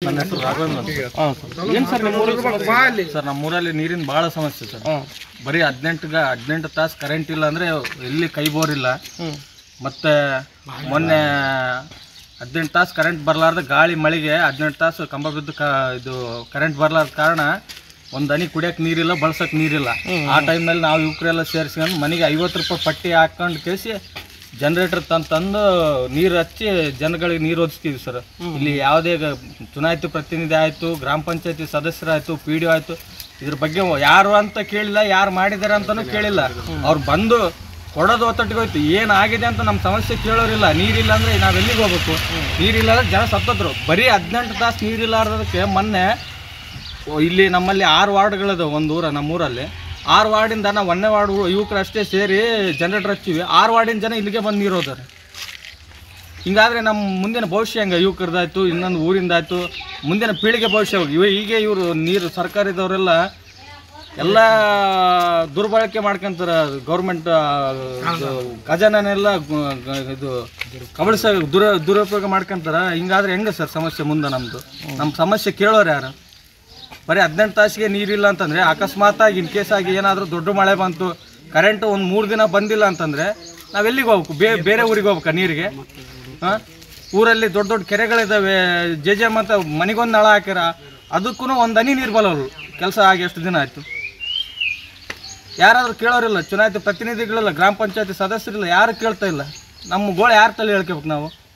ನನ್ನ ಹೆಸರು ರಾಘವೇಂದ್ರ ಅಂತ. ಹಾಂ ಸರ್ ಏನು ಸರ್ ನಿಮ್ಮ ಊರಲ್ಲಿ ಸಮಸ್ಯೆ? ಸರ್ ನಮ್ಮೂರಲ್ಲಿ ನೀರಿನ ಭಾಳ ಸಮಸ್ಯೆ ಸರ್ ಹಾಂ ಬರೀ ಹದಿನೆಂಟು ಹದಿನೆಂಟು ತಾಸು ಕರೆಂಟ್ ಇಲ್ಲ ಅಂದರೆ ಎಲ್ಲಿ ಕೈ ಬೋರ್ ಇಲ್ಲ ಹ್ಞೂ ಮತ್ತು ಮೊನ್ನೆ ಹದಿನೆಂಟು ತಾಸು ಕರೆಂಟ್ ಬರಲಾರ್ದ ಗಾಳಿ ಮಳೆಗೆ ಹದಿನೆಂಟು ತಾಸು ಕಂಬ ಬಿದ್ದು ಕ ಇದು ಕರೆಂಟ್ ಬರಲಾರ್ದ ಕಾರಣ ಒಂದು ಹನಿ ಕುಡಿಯೋಕೆ ನೀರಿಲ್ಲ ಬಳಸೋಕೆ ನೀರಿಲ್ಲ ಆ ಟೈಮ್ನಲ್ಲಿ ನಾವು ಯುವಕರೆಲ್ಲ ಸೇರಿಸ್ಕೊಂಡು ಮನೆಗೆ ಐವತ್ತು ರೂಪಾಯಿ ಪಟ್ಟಿ ಹಾಕೊಂಡು ಕೇಸಿ ಜನ್ರೇಟರ್ ತಂದು ತಂದು ನೀರು ಹಚ್ಚಿ ಜನಗಳಿಗೆ ನೀರು ಒದಿಸ್ತೀವಿ ಸರ್ ಇಲ್ಲಿ ಯಾವುದೇ ಗ- ಚುನಾಯಿತ ಪ್ರತಿನಿಧಿ ಆಯಿತು ಗ್ರಾಮ ಪಂಚಾಯತಿ ಸದಸ್ಯರಾಯಿತು ಪಿ ಡಿ ಆಯಿತು ಇದ್ರ ಬಗ್ಗೆ ಯಾರು ಅಂತ ಕೇಳಿಲ್ಲ ಯಾರು ಮಾಡಿದ್ದಾರೆ ಅಂತಲೂ ಕೇಳಿಲ್ಲ ಅವ್ರು ಬಂದು ಕೊಡೋದು ಒತ್ತಟ್ಟಿಗೆ ಹೋಯ್ತು ಏನಾಗಿದೆ ಅಂತ ನಮ್ಮ ಸಮಸ್ಯೆ ಕೇಳೋರಿಲ್ಲ ನೀರಿಲ್ಲ ಅಂದರೆ ನಾವು ಎಲ್ಲಿಗೆ ಹೋಗ್ಬೇಕು ನೀರಿಲ್ಲ ಅಂದ್ರೆ ಜನ ಸತ್ತದ್ರು ಬರೀ ಹದಿನೆಂಟು ತಾಸು ನೀರಿಲ್ಲಾರ್ದಕ್ಕೆ ಮೊನ್ನೆ ಓ, ಇಲ್ಲಿ ನಮ್ಮಲ್ಲಿ ಆರು ವಾರ್ಡ್ಗಳಿದೆ ಒಂದು ಊರ ನಮ್ಮ ಊರಲ್ಲಿ ಆರು ವಾರ್ಡಿಂದ ನಾವು ಒಂದನೇ ವಾರ್ಡ್ ಯುವಕರು ಅಷ್ಟೇ ಸೇರಿ ಜನರೇಟರ್ ಹಚ್ಚಿವಿ ಆರು ವಾರ್ಡಿನ ಜನ ಇಲ್ಲಿಗೆ ಬಂದು ನೀರು ಹೋದಾರೆ ಹಿಂಗಾದ್ರೆ ನಮ್ಮ ಮುಂದಿನ ಭವಿಷ್ಯ ಹೆಂಗೆ ಯುವಕರದಾಯ್ತು ಇನ್ನೊಂದು ಊರಿಂದಾಯ್ತು ಮುಂದಿನ ಪೀಳಿಗೆ ಭವಿಷ್ಯ ಇವ ಈಗ ಇವರು ನೀರು ಸರ್ಕಾರದವರೆಲ್ಲ ಎಲ್ಲ ದುರ್ಬಳಕೆ ಮಾಡ್ಕೊಂತಾರ ಗೌರ್ಮೆಂಟ್ ಖಜಾನೆಲ್ಲ ಗು- ಗ- ಇದು ಕಬಳಿಸ ದುರ ದುರುಪಯೋಗ ಮಾಡ್ಕೊಂತಾರ ಹಿಂಗಾದ್ರೆ ಹೆಂಗೆ ಸರ್ ಸಮಸ್ಯೆ ಮುಂದೆ ನಮ್ಮದು ನಮ್ಮ ಸಮಸ್ಯೆ ಕೇಳೋರು ಯಾರು ಬರೀ ಹದಿನೆಂಟು ತಾಸಿಗೆ ನೀರಿಲ್ಲ ಅಂತಂದರೆ ಅಕಸ್ಮಾತಾಗಿ ಇನ್ ಕೇಸ್ ಆಗಿ ಏನಾದರೂ ದೊಡ್ಡ ಮಳೆ ಬಂತು ಕರೆಂಟ್ ಒಂದು ಮೂರು ದಿನ ಬಂದಿಲ್ಲ ಅಂತಂದರೆ ನಾವು ಎಲ್ಲಿಗೆ ಹೋಗ್ಬೇಕು ಬೇ ಬೇರೆ ಊರಿಗೆ ಹೋಗ್ಬೇಕಾ ನೀರಿಗೆ ಹಾಂ ಊರಲ್ಲಿ ದೊಡ್ಡ ದೊಡ್ಡ ಕೆರೆಗಳಿದ್ದಾವೆ ಜೆ ಜೆ ಮತ್ತು ಮನೆಗೊಂದು ನಳ ಹಾಕ್ಯಾರ ಅದಕ್ಕೂ ಒಂದು ಹನಿ ನೀರು ಬರೋರು ಕೆಲಸ ಆಗಿ ಎಷ್ಟು ದಿನ ಆಯಿತು ಯಾರಾದರೂ ಕೇಳೋರಿಲ್ಲ ಚುನಾಯಿತ ಪ್ರತಿನಿಧಿಗಳಿಲ್ಲ ಗ್ರಾಮ ಪಂಚಾಯತಿ ಸದಸ್ಯರಿಲ್ಲ ಯಾರು ಕೇಳ್ತಾ ಇಲ್ಲ ನಮ್ಮ ಗೋಳು ಯಾರ ತಲೆ ಹೇಳ್ಕೋಬೇಕು ನಾವು